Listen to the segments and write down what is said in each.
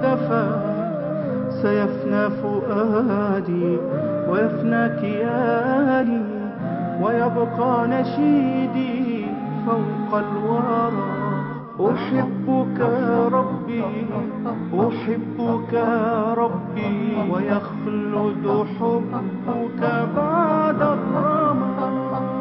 اختفى سيفنى فؤادي ويفنى كياني ويبقى نشيدي فوق الورى أحبك ربي أحبك ربي ويخلد حبك بعد الرمى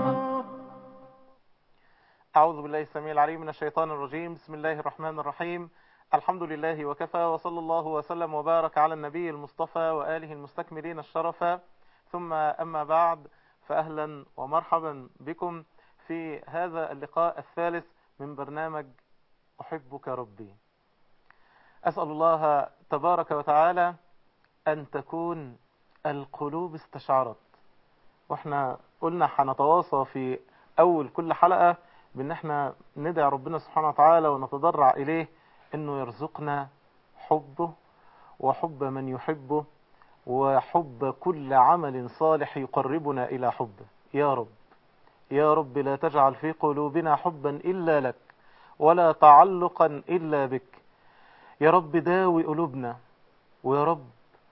أعوذ بالله السميع العليم من الشيطان الرجيم بسم الله الرحمن الرحيم الحمد لله وكفى وصلى الله وسلم وبارك على النبي المصطفى وآله المستكملين الشرف ثم أما بعد فأهلا ومرحبا بكم في هذا اللقاء الثالث من برنامج أحبك ربي أسأل الله تبارك وتعالى أن تكون القلوب استشعرت واحنا قلنا هنتواصى في أول كل حلقة بأن احنا ندعي ربنا سبحانه وتعالى ونتضرع إليه أنه يرزقنا حبه وحب من يحبه وحب كل عمل صالح يقربنا إلى حبه يا رب يا رب لا تجعل في قلوبنا حبا إلا لك ولا تعلقا إلا بك يا رب داوي قلوبنا ويا رب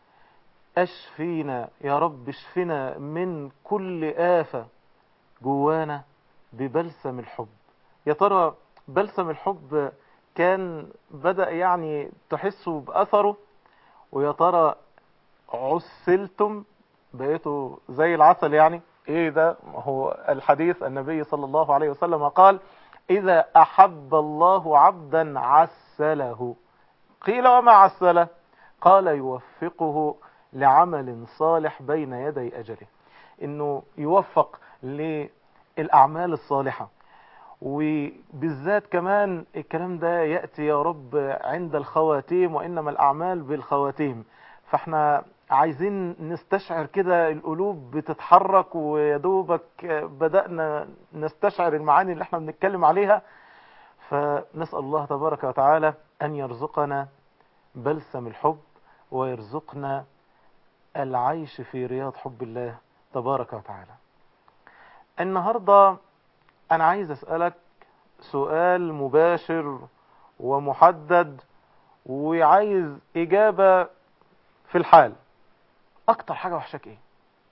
أشفينا يا رب اشفنا من كل آفة جوانا ببلسم الحب يا ترى بلسم الحب كان بدأ يعني تحسوا بأثره ويا ترى عسلتم بقيتوا زي العسل يعني ايه ده هو الحديث النبي صلى الله عليه وسلم قال اذا احب الله عبدا عسله قيل وما عسله قال يوفقه لعمل صالح بين يدي اجله انه يوفق للاعمال الصالحه وبالذات كمان الكلام ده يأتي يا رب عند الخواتيم وإنما الأعمال بالخواتيم فاحنا عايزين نستشعر كده القلوب بتتحرك ويدوبك بدأنا نستشعر المعاني اللي احنا بنتكلم عليها فنسأل الله تبارك وتعالى أن يرزقنا بلسم الحب ويرزقنا العيش في رياض حب الله تبارك وتعالى النهاردة أنا عايز أسألك سؤال مباشر ومحدد وعايز إجابة في الحال أكتر حاجة وحشاك إيه؟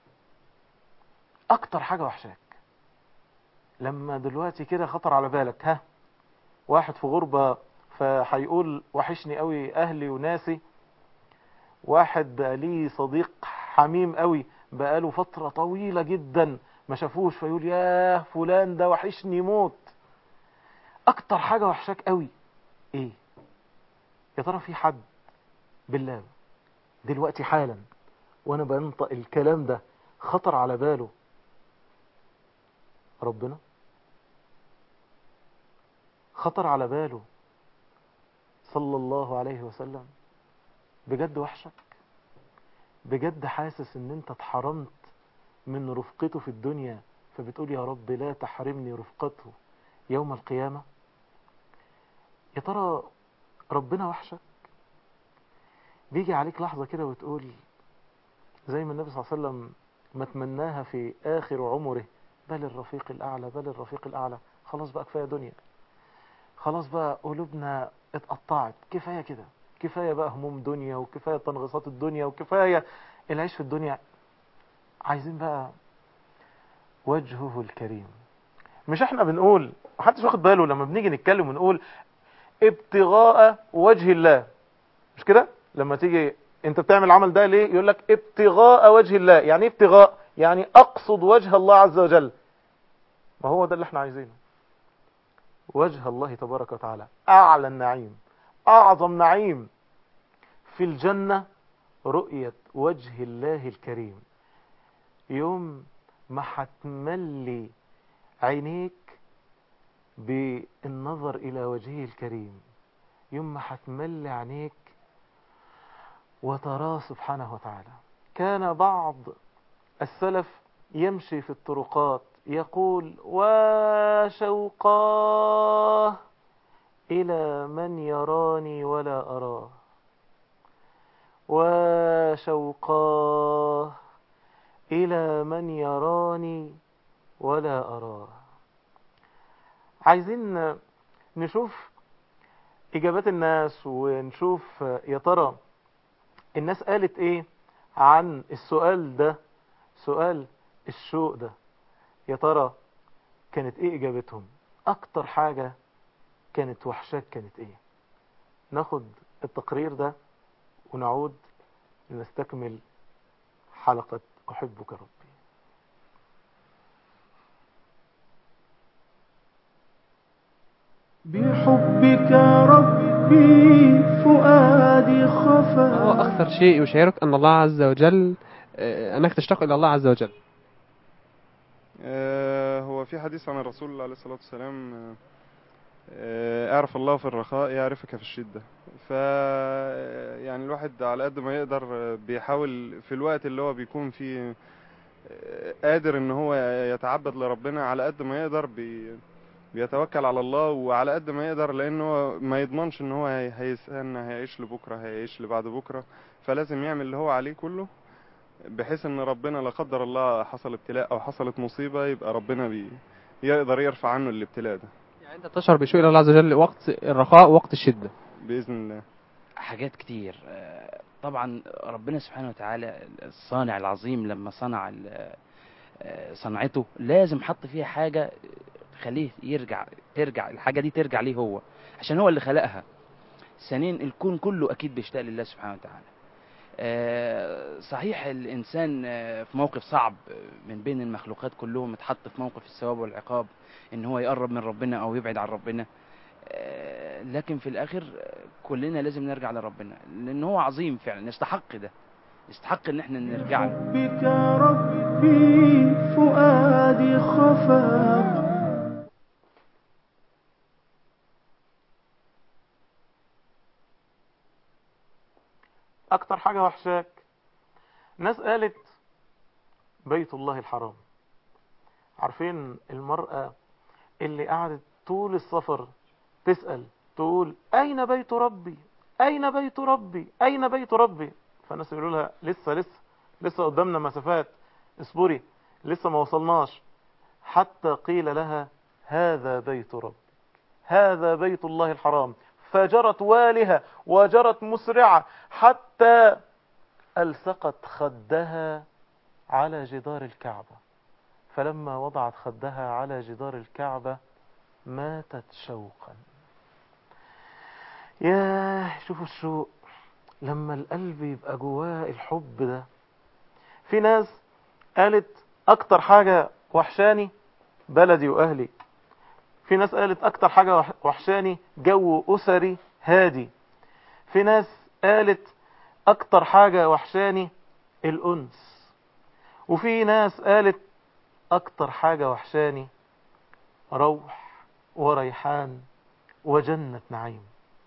أكتر حاجة وحشاك لما دلوقتي كده خطر على بالك ها واحد في غربة فهيقول وحشني قوي أهلي وناسي واحد بقى ليه صديق حميم قوي بقاله فترة طويلة جدا ما شافوش فيقول ياه فلان ده وحشني موت اكتر حاجة وحشاك قوي ايه يا ترى في حد بالله دلوقتي حالا وانا بنطق الكلام ده خطر على باله ربنا خطر على باله صلى الله عليه وسلم بجد وحشك بجد حاسس ان انت اتحرمت من رفقته في الدنيا فبتقول يا رب لا تحرمني رفقته يوم القيامة يا ترى ربنا وحشك بيجي عليك لحظة كده وتقول زي ما النبي صلى الله عليه وسلم ما تمناها في آخر عمره بل الرفيق الأعلى بل الرفيق الأعلى خلاص بقى كفاية دنيا خلاص بقى قلوبنا اتقطعت كفاية كده كفاية بقى هموم دنيا وكفاية تنغيصات الدنيا وكفاية العيش في الدنيا عايزين بقى وجهه الكريم مش احنا بنقول محدش واخد باله لما بنيجي نتكلم ونقول ابتغاء وجه الله مش كده لما تيجي انت بتعمل العمل ده ليه يقول لك ابتغاء وجه الله يعني ايه ابتغاء يعني اقصد وجه الله عز وجل ما هو ده اللي احنا عايزينه وجه الله تبارك وتعالى اعلى النعيم اعظم نعيم في الجنة رؤية وجه الله الكريم يوم ما هتملي عينيك بالنظر إلى وجهه الكريم يوم ما هتملي عينيك وتراه سبحانه وتعالى كان بعض السلف يمشي في الطرقات يقول وشوقاه إلى من يراني ولا أراه وشوقاه إلى من يراني ولا أراه عايزين نشوف اجابات الناس ونشوف يا ترى الناس قالت ايه عن السؤال ده سؤال الشوق ده يا ترى كانت ايه اجابتهم اكتر حاجة كانت وحشاك كانت ايه ناخد التقرير ده ونعود لنستكمل حلقة احبك ربي بحبك ربي فؤادي خفا هو أكثر شيء يشعرك أن الله عز وجل آه، أنك تشتاق إلى الله عز وجل آه، هو في حديث عن الرسول عليه الصلاة والسلام آه، آه، اعرف الله في الرخاء يعرفك في الشدة ف يعني الواحد على قد ما يقدر آه، بيحاول في الوقت اللي هو بيكون فيه آه، قادر ان هو يتعبد لربنا على قد ما يقدر بي بيتوكل على الله وعلى قد ما يقدر لانه هو ما يضمنش ان هو هي- هيستنى هيعيش لبكره هيعيش لبعد بكره فلازم يعمل اللي هو عليه كله بحيث ان ربنا لا قدر الله حصل ابتلاء او حصلت مصيبة يبقى ربنا بي يقدر يرفع عنه الابتلاء ده يعني أنت تشعر بشوق إلى الله عز وجل وقت الرخاء ووقت الشدة بإذن الله حاجات كتير آه، طبعا ربنا سبحانه وتعالى الصانع العظيم لما صنع ال- آه، صنعته لازم حط فيها حاجة تخليه يرجع ترجع الحاجة دي ترجع ليه هو عشان هو اللي خلقها ثانيا الكون كله أكيد بيشتاق لله سبحانه وتعالى آه، صحيح الإنسان آه، في موقف صعب آه، من بين المخلوقات كلهم اتحط في موقف الثواب والعقاب إن هو يقرب من ربنا أو يبعد عن ربنا آه، لكن في الاخر آه، كلنا لازم نرجع لربنا لان هو عظيم فعلا يستحق ده يستحق ان احنا نرجع له بك ربي فؤادي خفا اكتر حاجة وحشاك ناس قالت بيت الله الحرام عارفين المرأة اللي قعدت طول السفر تسأل تقول أين بيت ربي أين بيت ربي أين بيت ربي فالناس يقولوا لها لسه لسه لسه قدامنا مسافات اصبري لسه ما وصلناش حتى قيل لها هذا بيت ربك هذا بيت الله الحرام فجرت والها وجرت مسرعة حتى ألصقت خدها على جدار الكعبة فلما وضعت خدها على جدار الكعبة ماتت شوقا ياه شوفوا الشوق لما القلب يبقى جواه الحب ده في ناس قالت اكتر حاجة وحشاني بلدي واهلي في ناس قالت اكتر حاجة وح- وحشاني جو اسري هادي في ناس قالت اكتر حاجة وحشاني الانس وفي ناس قالت اكتر حاجة وحشاني روح وريحان وجنة نعيم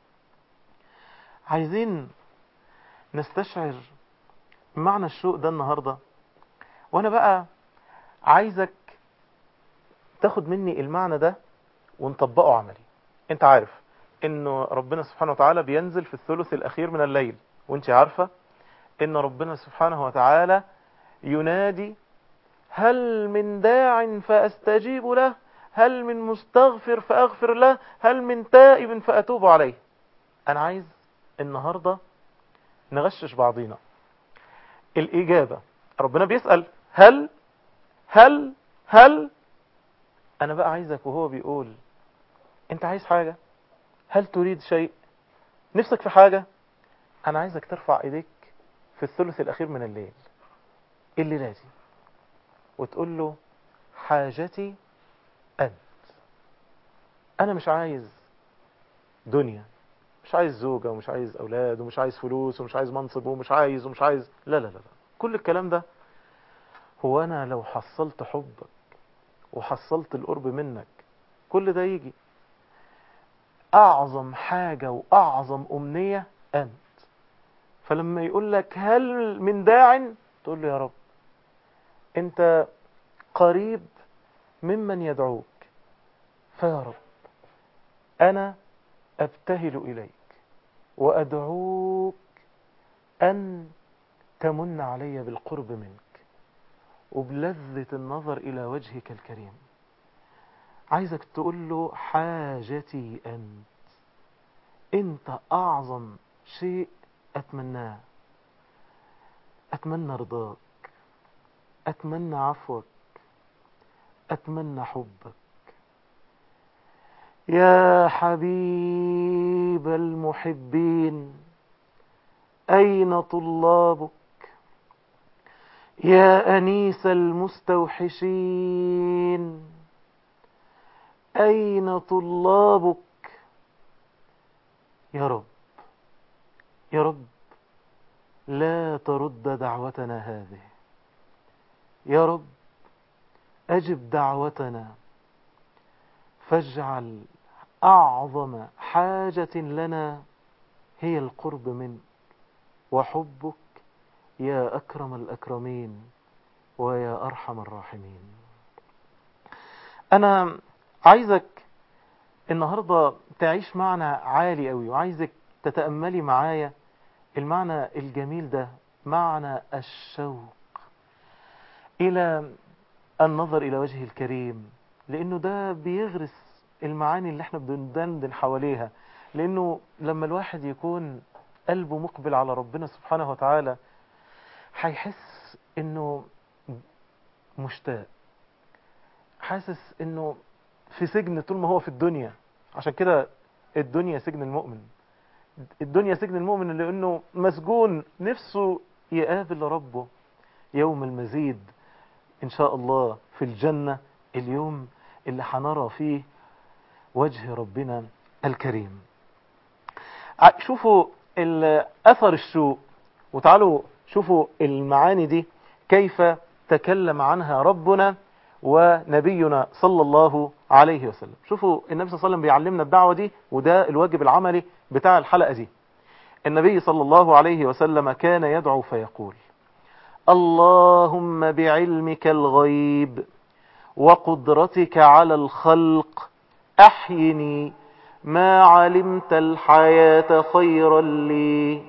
عايزين نستشعر معنى الشوق ده النهاردة وانا بقى عايزك تاخد مني المعنى ده ونطبقه عملي انت عارف انه ربنا سبحانه وتعالى بينزل في الثلث الاخير من الليل وانت عارفة ان ربنا سبحانه وتعالى ينادي هل من داع فاستجيب له هل من مستغفر فاغفر له هل من تائب فاتوب عليه انا عايز النهاردة نغشش بعضينا الإجابة ربنا بيسأل هل هل هل أنا بقى عايزك وهو بيقول أنت عايز حاجة هل تريد شيء نفسك في حاجة أنا عايزك ترفع إيديك في الثلث الأخير من الليل الليلة دي وتقول له حاجتي أنت أنا مش عايز دنيا مش عايز زوجة ومش عايز أولاد ومش عايز فلوس ومش عايز منصب ومش عايز ومش عايز لا لا لا لا كل الكلام ده هو أنا لو حصلت حبك وحصلت القرب منك كل ده يجي أعظم حاجة وأعظم أمنية أنت فلما يقول لك هل من داع تقول له يا رب أنت قريب ممن يدعوك فيا رب أنا أبتهل إليك وأدعوك أن تمن علي بالقرب منك وبلذة النظر إلى وجهك الكريم عايزك تقول له حاجتي أنت انت اعظم شيء اتمناه اتمنى رضاك اتمنى عفوك اتمنى حبك يا حبيب المحبين اين طلابك يا انيس المستوحشين اين طلابك يا رب يا رب لا ترد دعوتنا هذه يا رب أجب دعوتنا فاجعل أعظم حاجة لنا هي القرب منك وحبك يا أكرم الأكرمين ويا أرحم الراحمين أنا عايزك النهاردة تعيش معنى عالي قوي وعايزك تتأملي معايا المعنى الجميل ده معنى الشوق إلى النظر إلى وجه الكريم لأنه ده بيغرس المعاني اللي احنا بندندن حواليها لأنه لما الواحد يكون قلبه مقبل على ربنا سبحانه وتعالى هيحس انه مشتاق حاسس انه في سجن طول ما هو في الدنيا عشان كده الدنيا سجن المؤمن الدنيا سجن المؤمن لانه مسجون نفسه يقابل ربه يوم المزيد ان شاء الله في الجنة اليوم اللي هنرى فيه وجه ربنا الكريم شوفوا اثر الشوق وتعالوا شوفوا المعاني دي كيف تكلم عنها ربنا ونبينا صلى الله عليه وسلم شوفوا النبي صلى الله عليه وسلم بيعلمنا الدعوة دي وده الواجب العملي بتاع الحلقة دي النبي صلى الله عليه وسلم كان يدعو فيقول اللهم بعلمك الغيب وقدرتك على الخلق أحيني ما علمت الحياة خيرا لي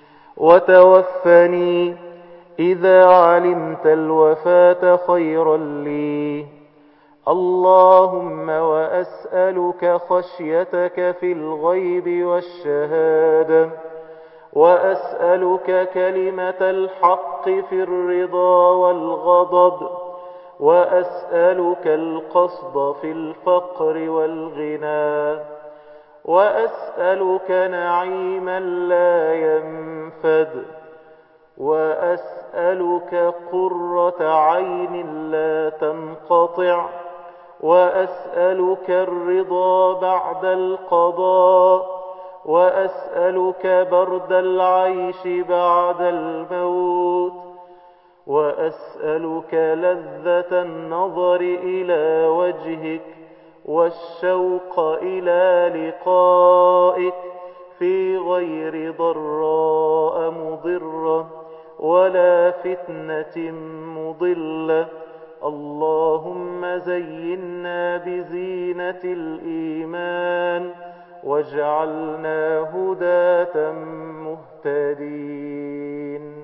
وتوفني إذا علمت الوفاة خيرا لي اللهم وأسألك خشيتك في الغيب والشهادة وأسألك كلمة الحق في الرضا والغضب وأسألك القصد في الفقر والغنى وأسألك نعيما لا ينفد وأسألك قرة عين لا تنقطع وأسألك الرضا بعد القضاء وأسألك برد العيش بعد الموت وأسألك لذة النظر إلى وجهك والشوق إلى لقائك في غير ضراء مضرة ولا فتنة مضلة اللهم زينا بزينة الإيمان واجعلنا هداة مهتدين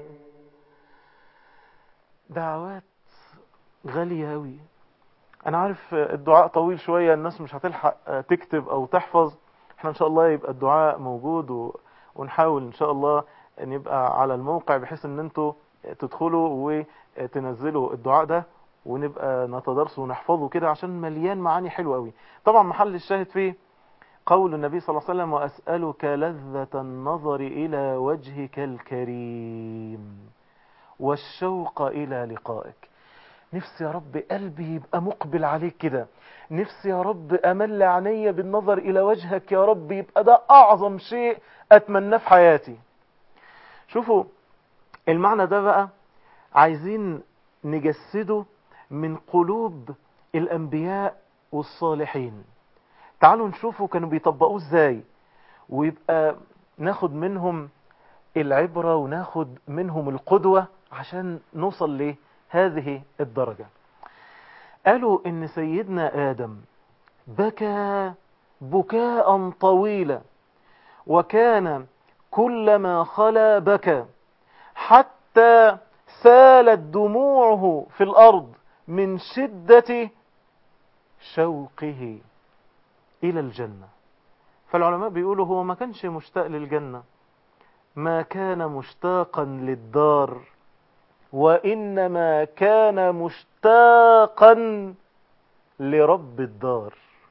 دعوات غالية أوي أنا عارف الدعاء طويل شوية الناس مش هتلحق تكتب أو تحفظ احنا إن شاء الله يبقى الدعاء موجود و... ونحاول إن شاء الله نبقى على الموقع بحيث إن انتوا تدخلوا وتنزلوا الدعاء ده ونبقى نتدرسه ونحفظه كده عشان مليان معاني حلوة أوي طبعا محل الشاهد فيه قول النبي صلى الله عليه وسلم وأسألك لذة النظر إلى وجهك الكريم والشوق إلى لقائك نفسي يا رب قلبي يبقى مقبل عليك كده نفسي يا رب أمل عيني بالنظر إلى وجهك يا رب يبقى ده أعظم شيء أتمناه في حياتي شوفوا المعنى ده بقى عايزين نجسده من قلوب الأنبياء والصالحين تعالوا نشوفوا كانوا بيطبقوه ازاي ويبقى ناخد منهم العبرة وناخد منهم القدوة عشان نوصل لهذه الدرجة قالوا ان سيدنا آدم بكى بكاء طويلا وكان كلما خلا بكى حتى سالت دموعه في الأرض من شدة شوقه إلى الجنة فالعلماء بيقولوا هو ما كانش مشتاق للجنة ما كان مشتاقا للدار وإنما كان مشتاقا لرب الدار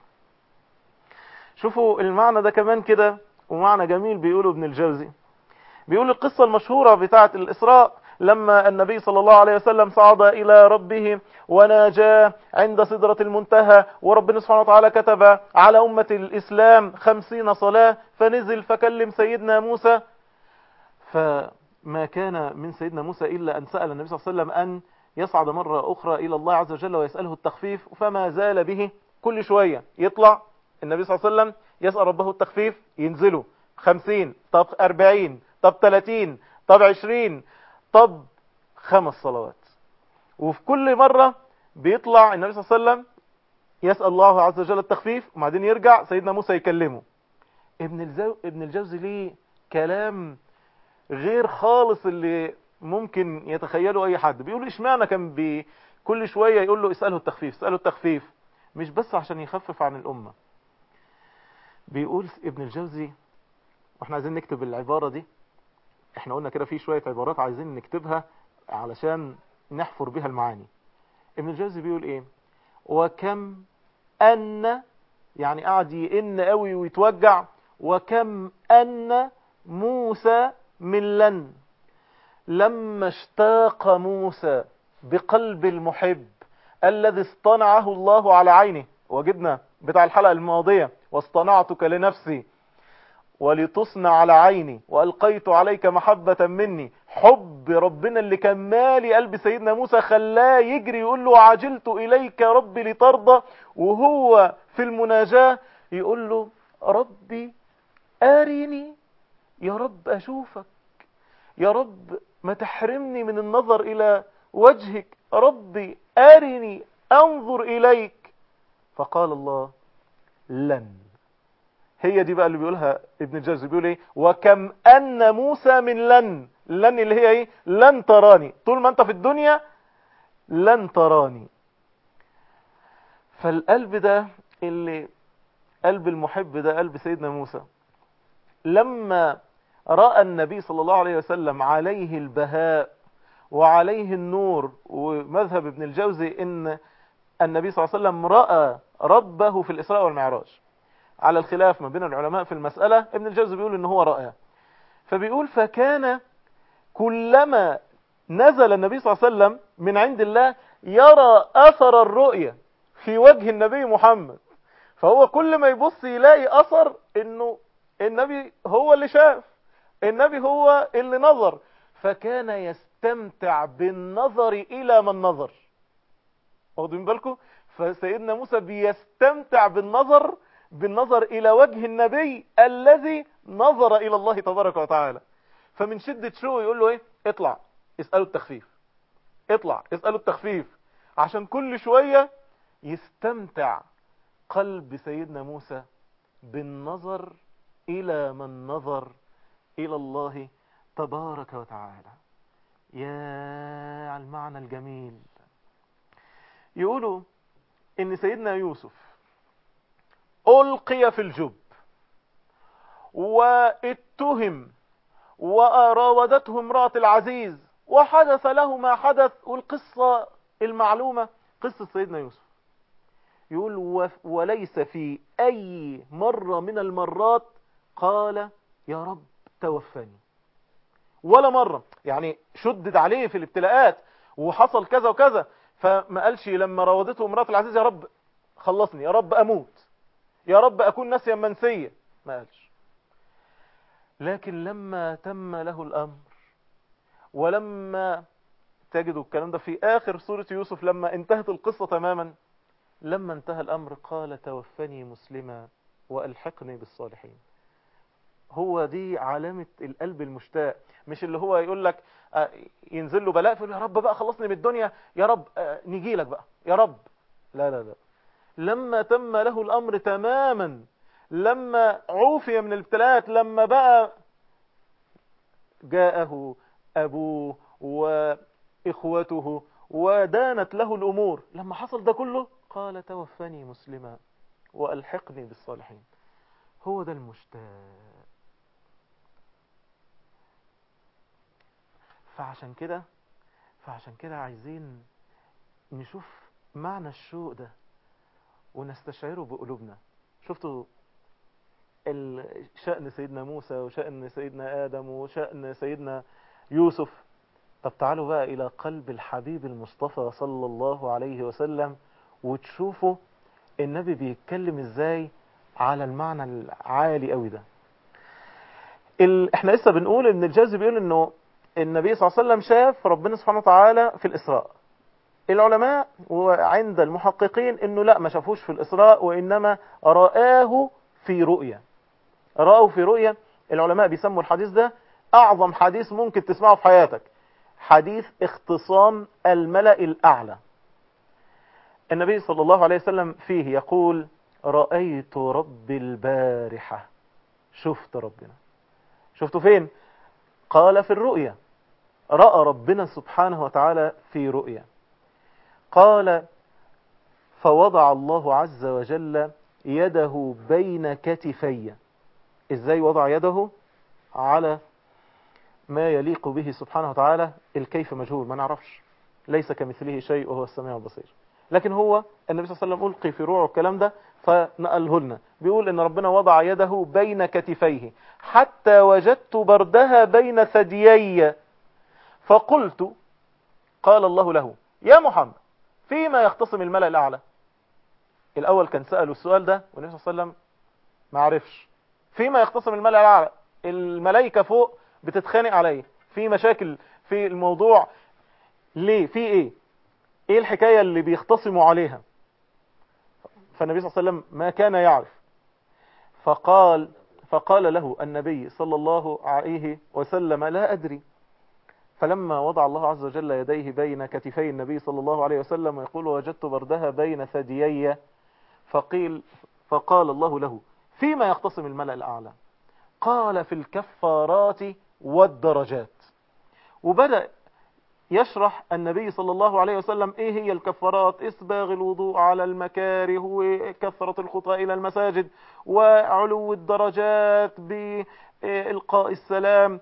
شوفوا المعنى ده كمان كده ومعنى جميل بيقوله ابن الجوزي بيقول القصة المشهورة بتاعة الإسراء لما النبي صلى الله عليه وسلم صعد إلى ربه وناجاه عند سدرة المنتهى وربنا سبحانه وتعالى كتب على أمة الإسلام خمسين صلاة فنزل فكلم سيدنا موسى فما كان من سيدنا موسى إلا أن سأل النبي صلى الله عليه وسلم أن يصعد مرة أخرى إلى الله عز وجل ويسأله التخفيف فما زال به كل شوية يطلع النبي صلى الله عليه وسلم يسأل ربه التخفيف ينزله خمسين طب أربعين طب ثلاثين طب عشرين طب خمس صلوات وفي كل مرة بيطلع النبي صلى الله عليه وسلم يسأل الله عز وجل التخفيف وبعدين يرجع سيدنا موسى يكلمه ابن الزو... ابن الجوزي ليه كلام غير خالص اللي ممكن يتخيله اي حد بيقول اشمعنى كان بي كل شوية يقول له اسأله التخفيف اسأله التخفيف مش بس عشان يخفف عن الأمة بيقول ابن الجوزي واحنا عايزين نكتب العبارة دي احنا قلنا كده في شوية عبارات عايزين نكتبها علشان نحفر بها المعاني ابن الجوزي بيقول ايه وكم ان يعني قاعد يئن قوي ويتوجع وكم ان موسى من لن لما اشتاق موسى بقلب المحب الذي اصطنعه الله على عينه وجدنا بتاع الحلقة الماضية واصطنعتك لنفسي ولتصنع على عيني وألقيت عليك محبة مني حب ربنا اللي كان مالي قلب سيدنا موسى خلاه يجري يقول له عجلت إليك ربي لترضى وهو في المناجاة يقول له ربي أرني يا رب أشوفك يا رب ما تحرمني من النظر إلى وجهك ربي أرني أنظر إليك فقال الله لن هي دي بقى اللي بيقولها ابن الجوزي بيقول ايه وكم ان موسى من لن لن اللي هي ايه لن تراني طول ما انت في الدنيا لن تراني فالقلب ده اللي قلب المحب ده قلب سيدنا موسى لما رأى النبي صلى الله عليه وسلم عليه البهاء وعليه النور ومذهب ابن الجوزي ان النبي صلى الله عليه وسلم رأى ربه في الإسراء والمعراج على الخلاف ما بين العلماء في المسألة ابن الجوزي بيقول ان هو رأى فبيقول فكان كلما نزل النبي صلى الله عليه وسلم من عند الله يرى أثر الرؤية في وجه النبي محمد فهو كل ما يبص يلاقي أثر انه النبي هو اللي شاف النبي هو اللي نظر فكان يستمتع بالنظر إلى من نظر واخدين بالكم فسيدنا موسى بيستمتع بالنظر بالنظر إلى وجه النبي الذي نظر إلى الله تبارك وتعالى فمن شدة شوقه يقول له إيه اطلع اسأله التخفيف اطلع اسأله التخفيف عشان كل شوية يستمتع قلب سيدنا موسى بالنظر إلى من نظر إلى الله تبارك وتعالى يا على المعنى الجميل يقولوا إن سيدنا يوسف ألقي في الجب واتهم وراودته امرأة العزيز وحدث له ما حدث والقصة المعلومة قصة سيدنا يوسف يقول وليس في أي مرة من المرات قال يا رب توفني ولا مرة يعني شدد عليه في الابتلاءات وحصل كذا وكذا فما قالش لما راودته امرأة العزيز يا رب خلصني يا رب أموت يا رب أكون ناسيا منسيا ما قالش لكن لما تم له الأمر ولما تجدوا الكلام ده في آخر سورة يوسف لما انتهت القصة تماما لما انتهى الأمر قال توفني مسلما وألحقني بالصالحين هو دي علامة القلب المشتاق مش اللي هو يقول لك ينزل له بلاء فيقول يا رب بقى خلصني من الدنيا يا رب نجي لك بقى يا رب لا لا لا لما تم له الأمر تماما لما عوفي من الابتلاءات لما بقى جاءه أبوه وإخوته ودانت له الأمور لما حصل ده كله قال توفني مسلما وألحقني بالصالحين هو ده المشتاق فعشان كده فعشان كده عايزين نشوف معنى الشوق ده ونستشعره بقلوبنا شفتوا ال- شأن سيدنا موسى وشأن سيدنا آدم وشأن سيدنا يوسف طب تعالوا بقى إلى قلب الحبيب المصطفى صلى الله عليه وسلم وتشوفوا النبي بيتكلم ازاي على المعنى العالي قوي ده ال... احنا لسه بنقول ان الجاز بيقول انه النبي صلى الله عليه وسلم شاف ربنا سبحانه وتعالى في الإسراء العلماء وعند المحققين انه لا ما شافوش في الإسراء وإنما رآه في رؤيا رآه في رؤيا العلماء بيسموا الحديث ده أعظم حديث ممكن تسمعه في حياتك حديث اختصام الملأ الأعلى النبي صلى الله عليه وسلم فيه يقول رأيت ربي البارحة شفت ربنا شفته فين قال في الرؤيا رأى ربنا سبحانه وتعالى في رؤيا قال فوضع الله عز وجل يده بين كتفي ازاي وضع يده على ما يليق به سبحانه وتعالى الكيف مجهول ما نعرفش ليس كمثله شيء وهو السميع البصير لكن هو النبي صلى الله عليه وسلم ألقي في روعه الكلام ده فنقله لنا بيقول ان ربنا وضع يده بين كتفيه حتى وجدت بردها بين ثديي فقلت قال الله له يا محمد فيما يختصم الملأ الأعلى الأول كان سأله السؤال ده والنبي صلى الله عليه وسلم ما عرفش فيما يختصم الملأ الأعلى الملائكة فوق بتتخانق عليه في مشاكل في الموضوع ليه في ايه ايه الحكاية اللي بيختصموا عليها فالنبي صلى الله عليه وسلم ما كان يعرف فقال فقال له النبي صلى الله عليه وسلم لا أدري فلما وضع الله عز وجل يديه بين كتفي النبي صلى الله عليه وسلم يقول وجدت بردها بين ثديي فقيل فقال الله له فيما يختصم الملأ الأعلى قال في الكفارات والدرجات وبدأ يشرح النبي صلى الله عليه وسلم ايه هي الكفارات اسباغ الوضوء على المكاره وكثرة الخطى الى المساجد وعلو الدرجات بإلقاء السلام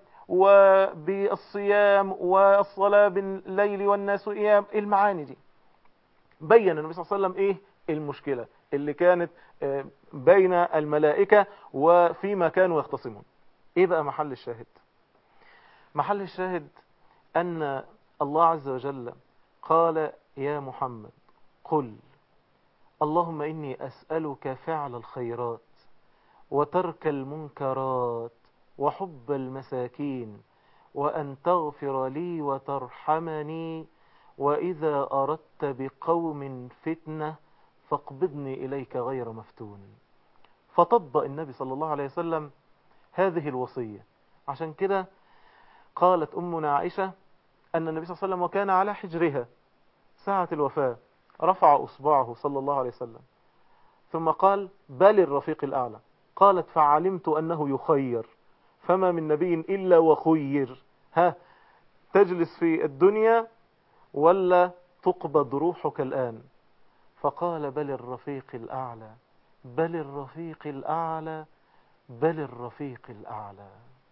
وبالصيام والصلاة بالليل والناس ايام المعاني دي بين النبي صلى الله عليه وسلم ايه المشكلة اللي كانت بين الملائكة وفيما كانوا يختصمون ايه بقى محل الشاهد محل الشاهد ان الله عز وجل قال يا محمد قل اللهم إني أسألك فعل الخيرات وترك المنكرات وحب المساكين وأن تغفر لي وترحمني وإذا أردت بقوم فتنة فاقبضني إليك غير مفتون فطبق النبي صلى الله عليه وسلم هذه الوصية عشان كده قالت أمنا عائشة أن النبي صلى الله عليه وسلم وكان على حجرها ساعة الوفاة رفع أصبعه صلى الله عليه وسلم ثم قال بل الرفيق الأعلى قالت فعلمت أنه يخير فما من نبي إلا وخير ها تجلس في الدنيا ولا تقبض روحك الآن فقال بل الرفيق الأعلى بل الرفيق الأعلى بل الرفيق الأعلى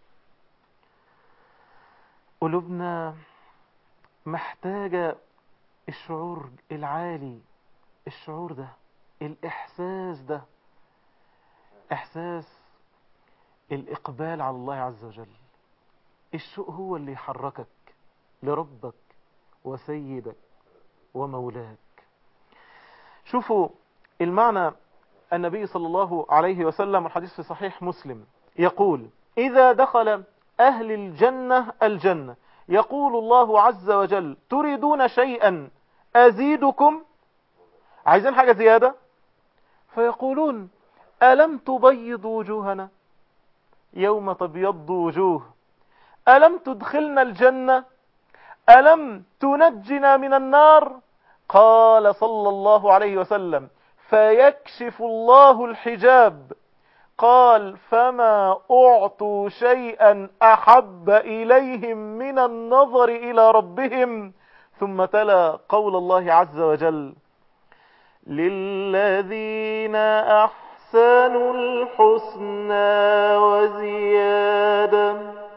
قلوبنا محتاجة الشعور العالي الشعور ده الإحساس ده إحساس الإقبال على الله عز وجل الشوق هو اللي يحركك لربك وسيدك ومولاك شوفوا المعنى النبي صلى الله عليه وسلم الحديث في صحيح مسلم يقول إذا دخل أهل الجنة الجنة يقول الله عز وجل تريدون شيئا أزيدكم عايزين حاجة زيادة فيقولون ألم تبيض وجوهنا يوم تبيض وجوه ألم تدخلنا الجنة ألم تنجنا من النار قال صلى الله عليه وسلم فيكشف الله الحجاب قال فما أعطوا شيئا أحب إليهم من النظر إلى ربهم ثم تلا قول الله عز وجل للذين أحسنوا الحسنى وزيادة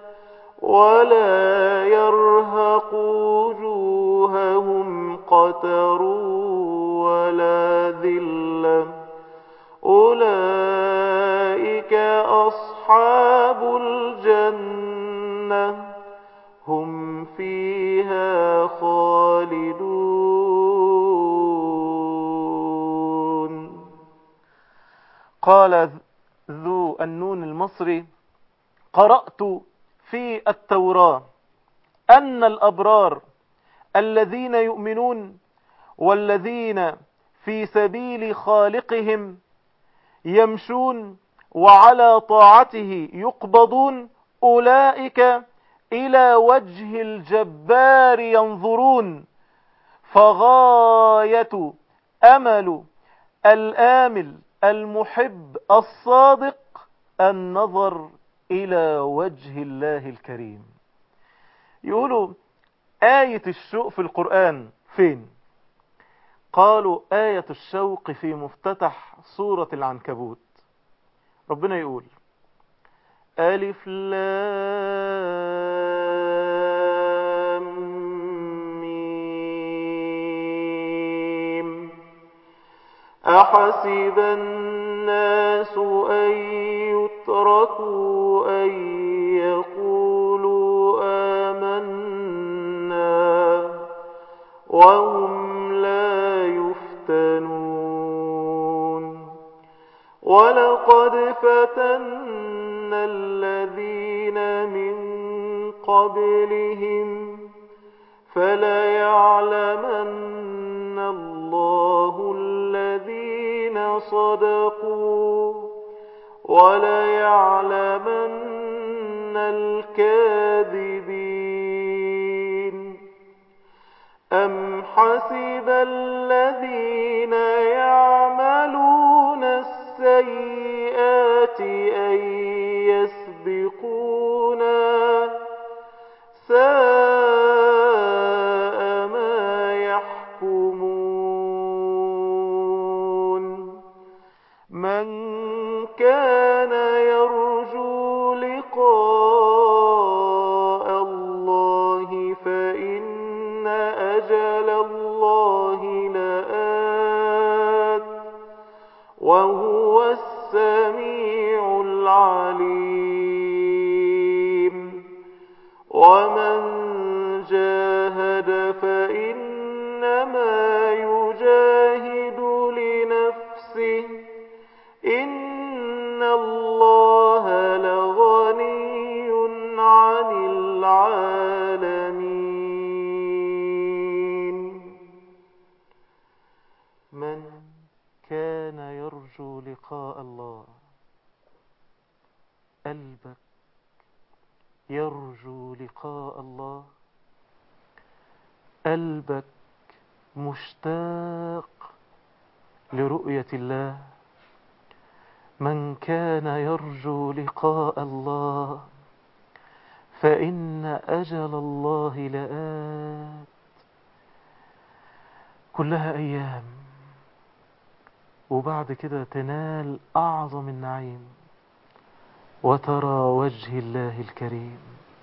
ولا يرهق وجوههم قتر ولا ذلة أولئك أصحاب الجنة هم فيها خالدون قال ذو النون المصري قرأت في التوراة أن الأبرار الذين يؤمنون والذين في سبيل خالقهم يمشون وعلى طاعته يقبضون أولئك إلى وجه الجبار ينظرون فغاية أمل الآمل المحب الصادق النظر إلى وجه الله الكريم يقولوا آية الشوق في القرآن فين قالوا آية الشوق في مفتتح سورة العنكبوت ربنا يقول ألف لام ميم أحسب الناس أن يتركوا أن يقولوا آمنا وهم لا يفتنون ولقد فتنا الذين من قبلهم فليعلمن الله الذين صدقوا وليعلمن الكاذبين أم حسب الذين يعملون السيئات أن يسبقونا ساء ما يحكمون من كان يرجو لقاء الله فإن أجل الله لآت وهو السميع العليم ومن جاهد فإنما يجاهد لنفسه إن الله لغني عن العالمين من كان يرجو لقاء الله قلبك يرجو لقاء الله قلبك مشتاق لرؤية الله من كان يرجو لقاء الله فإن أجل الله لآت كلها أيام وبعد كده تنال أعظم النعيم وترى وجه الله الكريم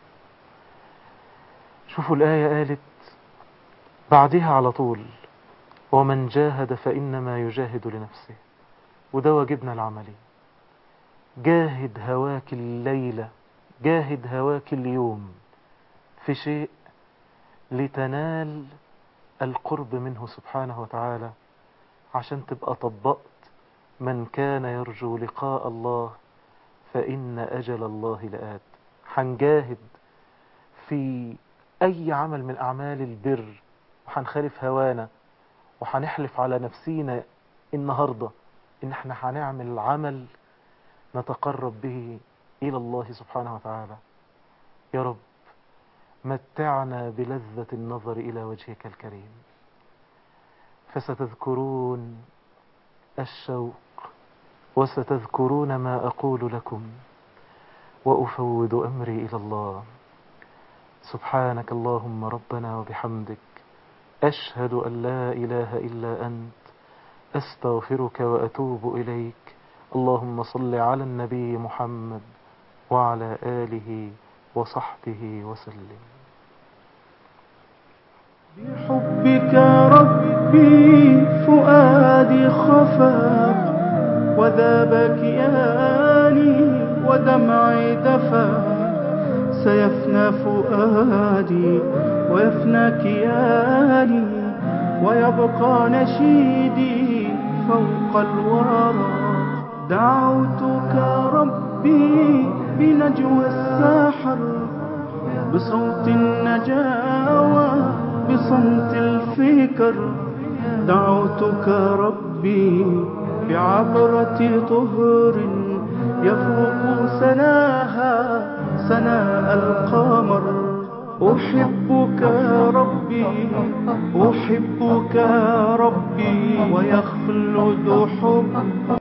شوفوا الآية قالت بعدها على طول ومن جاهد فإنما يجاهد لنفسه وده واجبنا العملي جاهد هواك الليلة جاهد هواك اليوم في شيء لتنال القرب منه سبحانه وتعالى عشان تبقى طبقت من كان يرجو لقاء الله فإن أجل الله لآت هنجاهد في أي عمل من أعمال البر وهنخالف هوانا وهنحلف على نفسينا النهاردة إن احنا هنعمل عمل نتقرب به إلى الله سبحانه وتعالى يا رب متعنا بلذة النظر إلى وجهك الكريم فستذكرون الشوق وستذكرون ما أقول لكم وأفوض أمري إلى الله سبحانك اللهم ربنا وبحمدك أشهد أن لا إله إلا أنت أستغفرك وأتوب إليك اللهم صل على النبي محمد وعلى آله وصحبه وسلم بحبك ربي فؤادي خفا وذاب كياني ودمعي دفا سيفنى فؤادي ويفنى كياني ويبقى نشيدي فوق الورى دعوتك ربي بنجوى الساحر بصوت النجاوى بصمت الفكر دعوتك ربي بعبرة طهر يفوق سناها سناء القمر أحبك ربي أحبك ربي ويخلد حب